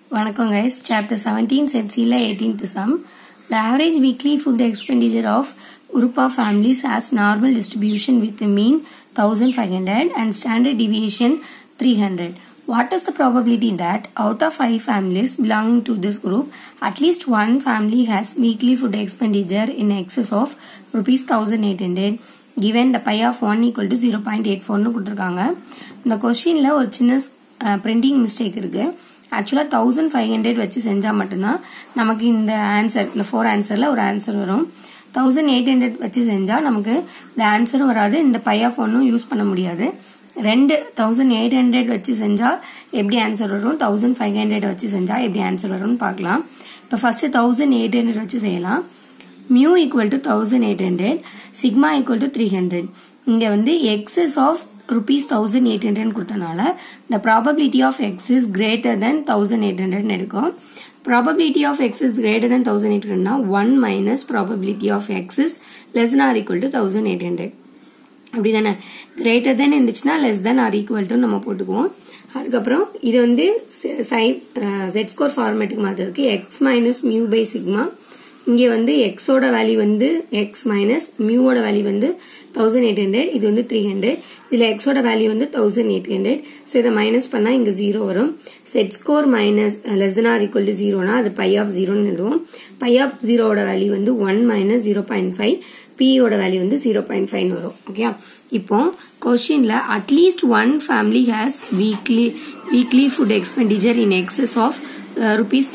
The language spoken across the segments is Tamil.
வணக்கம் கைஸ் சாப்டர் செவன்டீன் செட் சில eighteenth sum the average weekly food expenditure of group of families has normal distribution with a mean 1500 and standard deviation 300. What is the probability that out of five families belonging to this group, at least one family has weekly food expenditure in excess of rupees 1800 given the pi of 1 equal to 0.84 னு கொடுத்துருக்காங்க இந்த கொஸ்டின்ல ஒரு சின்ன பிரிண்டிங் மிஸ்டேக் இருக்கு ஆக்சுவலா தௌசண்ட் ஃபைவ் ஹண்ட்ரட் வச்சு செஞ்சா மட்டும்தான் நமக்கு இந்த ஆன்சர் இந்த ஃபோர் ஆன்சர்ல ஒரு ஆன்சர் வரும் தௌசண்ட் எயிட் ஹண்ட்ரட் வச்சு செஞ்சா நமக்கு இந்த ஆன்சரும் வராது இந்த பை ஆஃப் ஒன்னும் யூஸ் பண்ண முடியாது ரெண்டு தௌசண்ட் எயிட் ஹண்ட்ரட் வச்சு செஞ்சா எப்படி ஆன்சர் வரும் தௌசண்ட் ஃபைவ் ஹண்ட்ரட் வச்சு செஞ்சா எப்படி ஆன்சர் வரும்னு பார்க்கலாம் இப்போ ஃபர்ஸ்ட் தௌசண்ட் எயிட் ஹண்ட்ரட் வச்சு செய்யலாம் mu equal to thousand eight hundred sigma equal to three hundred இங்க வந்து excess of rupees thousand eight hundred கொடுத்தனால the probability of x is greater than thousand eight hundred எடுக்கும் probability of x is greater than 1800 னா 1 minus probability of x is less than or equal to 1800 அப்படிதானே கிரேட்டர் தென் இருந்துச்சுன்னா less than or equal to நம்ம போட்டுக்குவோம் அதுக்கப்புறம் இது வந்து செட் ஸ்கோர் ஃபார்மேட்டுக்கு மாற்றதுக்கு x minus mu by sigma இங்கே வந்து எக்ஸோட வேல்யூ வந்து எக்ஸ் மைனஸ் மியூவோட வேல்யூ வந்து தௌசண்ட் எயிட் ஹண்ட்ரட் இது வந்து த்ரீ ஹண்ட்ரட் இதில் எக்ஸோட வேல்யூ வந்து தௌசண்ட் எயிட் ஹண்ட்ரட் ஸோ இதை மைனஸ் பண்ணால் இங்கே ஜீரோ வரும் z score minus less than or equal to ஜீரோனா அது பை ஆஃப் ஜீரோன்னு எழுதுவோம் பை ஆஃப் ஜீரோவோட வேல்யூ வந்து one minus zero point five பியோட வேல்யூ வந்து ஜீரோ பாயிண்ட் ஃபைவ்னு வரும் ஓகே இப்போ கொஸ்டின்ல at least one family has weekly weekly food expenditure in excess of rupees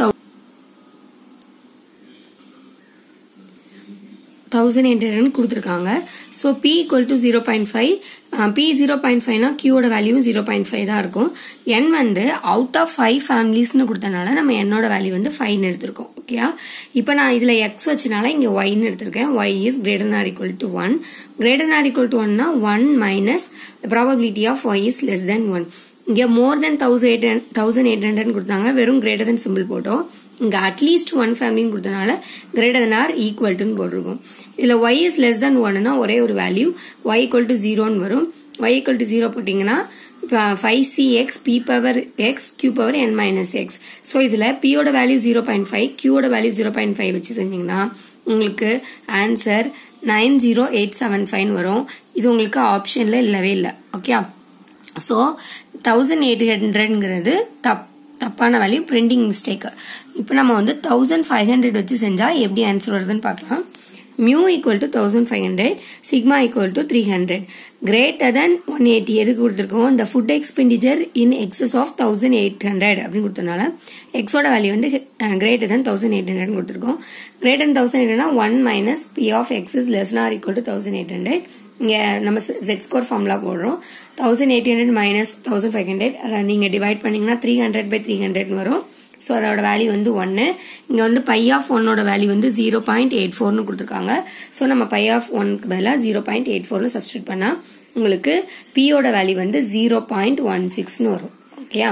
thousand eight hundred கொடுத்துருக்காங்க so p equal to zero point five p zero point ஃபைவ்னா கியூட வேல்யூ ஜீரோ பாயிண்ட் ஃபைவ் தான் இருக்கும் என் வந்து அவுட் ஆஃப் ஃபைவ் ஃபேமிலிஸ்னு கொடுத்தனால நம்ம என்னோட வேல்யூ வந்து ஃபைவ்னு எடுத்திருக்கோம் ஓகேயா இப்போ நான் இதுல எக்ஸ் வச்சனால இங்க ஒய்னு எடுத்திருக்கேன் y is greater or equal to one greater or equal to ஒன்னா one minus probability of y is less than one இங்க more than thousand eight thousand eight hundred கொடுத்தாங்க வெறும் கிரேட்டர் தென் சிம்பிள் போட்டோம் இங்க அட்லீஸ்ட் ஒன் ஃபேமிலின்னு கொடுத்தனால கிரேட்டர் தென் ஆர் ஈக்குவல் டுன்னு போட்டிருக்கோம் இதுல ஒய் இஸ் லெஸ் தென் ஒன்னா ஒரே ஒரு வேல்யூ ஒய் ஈக்குவல் டு ஜீரோன்னு வரும் ஒய் ஈக்குவல் டு ஜீரோ போட்டீங்கன்னா five C x p power x q power n minus x so இதுல பியோட வேல்யூ ஜீரோ பாயிண்ட் ஃபைவ் கியூட வேல்யூ ஜீரோ பாயிண்ட் ஃபைவ் வச்சு செஞ்சீங்கன்னா உங்களுக்கு answer nine zero eight seven five வரும் இது உங்களுக்கு ஆப்ஷன்ல இல்லவே இல்லை ஓகே ஸோ தௌசண்ட் எயிட் ஹண்ட்ரட்ங்கிறது தப் தப்பான வேல்யூ பிரிண்டிங் மிஸ்டேக் இப்போ நம்ம வந்து தௌசண்ட் ஃபைவ் ஹண்ட்ரட் வச்சு செஞ்சா எப்படி ஆன்சர் வருதுன்னு பார்க்கலாம் mu equal to thousand five hundred sigma equal to three hundred greater than one eighty எதுக்கு கொடுத்துருக்கோம் இந்த food expenditure in excess of thousand eight hundred அப்படின்னு கொடுத்தனால எக்ஸோட வேல்யூ வந்து greater than thousand eight hundred கொடுத்துருக்கோம் கிரேட்டர் தென் தௌசண்ட் எயிட்னா one minus p of x is less or equal to thousand eight hundred இங்க நம்ம செட் ஸ்கோர் ஃபார்முலா போடுறோம் thousand eight hundred minus thousand five hundred நீங்க டிவைட் பண்ணீங்கன்னா three hundred by three hundred வரும் ஸோ அதோட வேல்யூ வந்து ஒன்னு இங்க வந்து பை ஆஃப் ஒன்னோட வேல்யூ வந்து ஜீரோ பாயிண்ட் எயிட் ஃபோர்னு கொடுத்துருக்காங்க ஸோ நம்ம பை ஆஃப் ஒன்க்கு பதிலாக ஜீரோ பாயிண்ட் எயிட் ஃபோர்னு சப்ஸ்டியூட் பண்ணா உங்களுக்கு பியோட வேல்யூ வந்து ஜீரோ பாயிண்ட் ஒன் சிக்ஸ்னு வரும் ஓகேயா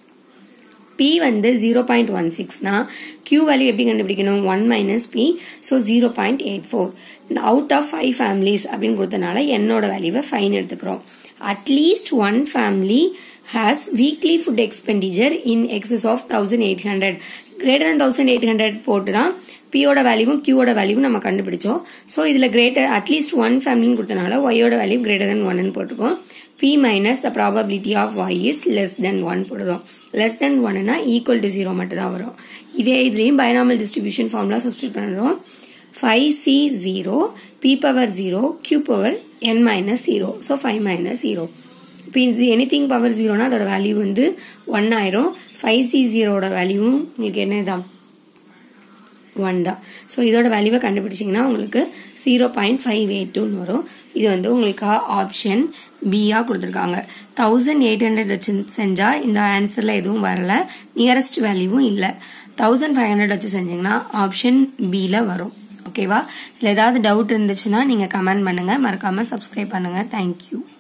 பி வந்து ஜீரோ பாயிண்ட் ஒன் சிக்ஸ்னா கியூ வேல்யூ எப்படி கண்டுபிடிக்கணும் one minus p so zero point eight four out of five families அப்படின்னு கொடுத்தனால என்னோட வேல்யூவை ஃபைன் எடுத்துக்கிறோம் at least one family has weekly food expenditure in excess of thousand eight hundred greater than thousand eight hundred போட்டு தான் பியோட வேல்யூவும் கியூவோட வேல்யூவும் நம்ம கண்டுபிடிச்சோம் ஸோ இதுல கிரேட்டர் அட்லீஸ்ட் ஒன் ஃபேமிலின்னு கொடுத்தனால ஒய்யோட வேல்யூ கிரேட்டர் தென் ஒன்னு போட்டுக்கோம் p minus the probability of y is less than 1 போடுறோம் less than 1 னா equal to 0 மட்டும் தான் வரும் இதே இதுலயும் binomial distribution formula substitute பண்ணுறோம் 5c0 p power 0 q power n minus 0 so 5 minus 0 இப்போ இது எனிதிங் பவர் ஜீரோனா அதோட வேல்யூ வந்து ஒன் ஆயிரும் ஃபைவ் சி ஜீரோட வேல்யூவும் உங்களுக்கு என்னதான் ஒன் தான் ஸோ இதோட வேல்யூவை கண்டுபிடிச்சிங்கன்னா உங்களுக்கு ஜீரோ பாயிண்ட் ஃபைவ் எயிட் டூன்னு வரும் இது வந்து உங்களுக்கு ஆப்ஷன் பியா கொடுத்துருக்காங்க தௌசண்ட் எயிட் ஹண்ட்ரட் வச்சு செஞ்சா இந்த ஆன்சர்ல எதுவும் வரல நியரஸ்ட் வேல்யூவும் இல்லை தௌசண்ட் ஃபைவ் ஹண்ட்ரட் வச்சு செஞ்சீங்கன்னா ஆப்ஷன் பில வரும் ஓகேவா இல்லை ஏதாவது டவுட் இருந்துச்சுன்னா நீங்க கமெண்ட் பண்ணுங்க மறக்காம சப்ஸ்கிரைப் பண்ணுங்க தேங்க்யூ